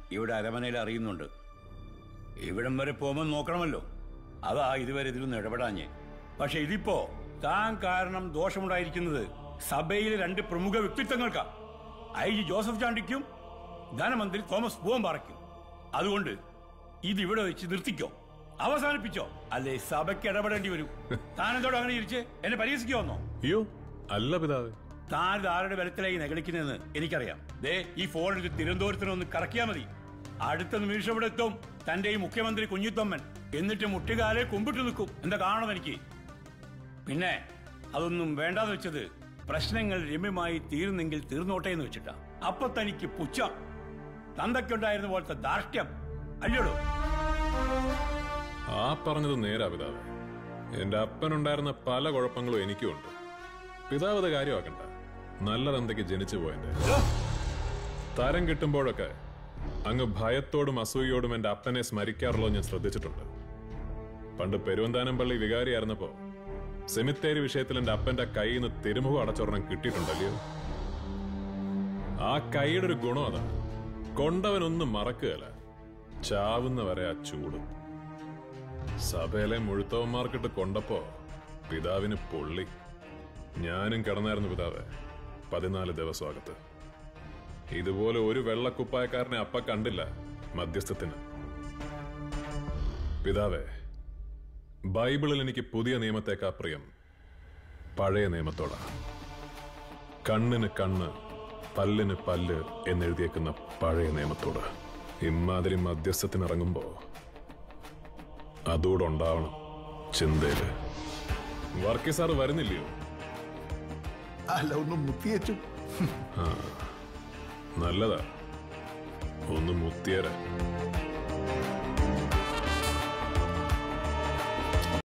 ഇവിടെ അരമനയിൽ അറിയുന്നുണ്ട് ഇവിടം വരെ പോകുമ്പോൾ നോക്കണമല്ലോ അതാ ഇതുവരെ ഇതിലൊന്നും ഇടപെടാഞ്ഞ് പക്ഷെ ഇതിപ്പോ താൻ കാരണം ദോഷമുണ്ടായിരിക്കുന്നത് സഭയിലെ രണ്ട് പ്രമുഖ വ്യക്തിത്വങ്ങൾക്കാ ഐ ജി ജോസഫ് ചാണ്ടിക്കും ധനമന്ത്രി തോമസ് പൂവമ്പാറയ്ക്കും അതുകൊണ്ട് ഇതിവിടെ വെച്ച് നിർത്തിക്കോ അവസാനിപ്പിച്ചോ അല്ലേ സഭയ്ക്ക് ഇടപെടേണ്ടി വരും താനെന്തോടെ അങ്ങനെ ഇരിച്ച് എന്നെ പരിഹസിക്കോ വന്നോ അയ്യോ അല്ല പിതാവേ താൻ ഇത് ആരുടെ ബലത്തിലായി നെകളിക്കുന്നതെന്ന് എനിക്കറിയാം ദേ ഈ ഫോൺ എടുത്ത് തിരുവനന്തപുരത്തിന് ഒന്ന് കറക്കിയാ മതി അടുത്ത നിമിഷം ഇവിടെ എത്തും തന്റെ ഈ മുഖ്യമന്ത്രി കുഞ്ഞിത്തൊമ്മൻ എന്നിട്ട് മുട്ടുകാലെ കുമ്പിട്ട് നിൽക്കും എന്താ കാണണം എനിക്ക് പിന്നെ അതൊന്നും വേണ്ടാന്ന് വെച്ചത് പ്രശ്നങ്ങൾ രമ്യമായി തീർന്നെങ്കിൽ തീർന്നോട്ടെ എന്ന് വെച്ചിട്ടാ അപ്പൊ തനിക്ക് പുച്ഛ തന്തയ്ക്കുണ്ടായിരുന്ന പോലത്തെ ധാർഷ്ട്യം അല്ലടോ ആ പറഞ്ഞത് നേരാ പിതാവേ എന്റെ അപ്പനുണ്ടായിരുന്ന പല കുഴപ്പങ്ങളും എനിക്കും ഉണ്ട് പിതാവ് അത് കാര്യമാക്കണ്ട നല്ല തന്തയ്ക്ക് ജനിച്ചു പോയെന്റെ തരം കിട്ടുമ്പോഴൊക്കെ അങ്ങ് ഭയത്തോടും അസൂയോടും എന്റെ അപ്പനെ സ്മരിക്കാറുള്ളത് ഞാൻ ശ്രദ്ധിച്ചിട്ടുണ്ട് പണ്ട് പെരുവന്താനം പള്ളി വികാരിയായിരുന്നപ്പോ സെമിത്തേരി വിഷയത്തിൽ എന്റെ അപ്പന്റെ കയ്യിൽ നിന്ന് തിരുമുഖം അടച്ചൊരെണ്ണം കിട്ടിയിട്ടുണ്ടല്ലയോ ആ കൈയുടെ ഒരു ഗുണം അതാ കൊണ്ടവനൊന്നും മറക്കുകയല്ല ചാവുന്ന വരെ ആ ചൂട് സഭയിലെ മുഴുത്തവന്മാർക്കിട്ട് കൊണ്ടപ്പോ പിതാവിന് പൊള്ളി ഞാനും കിടന്നായിരുന്നു പിതാവെ പതിനാല് ദിവസം അകത്ത് ഇതുപോലെ ഒരു വെള്ളക്കുപ്പായക്കാരനെ അപ്പ കണ്ടില്ല മധ്യസ്ഥത്തിന് പിതാവേ ബൈബിളിൽ എനിക്ക് പുതിയ നിയമത്തേക്കാ പ്രിയം പഴയ നിയമത്തോടാ കണ്ണിന് കണ്ണ് പല്ലിന് പല്ല് എന്നെഴുതിയേക്കുന്ന പഴയ നിയമത്തോട് ഇമാതിരി മധ്യസ്ഥത്തിന് ഇറങ്ങുമ്പോ അതുകൂടെ ഉണ്ടാവണം ചിന്തയില് വർക്കി സാർ വരുന്നില്ലയോ അല്ല ഒന്ന് മുത്തിയച്ചു നല്ലതാ ഒന്ന് മുത്തിയര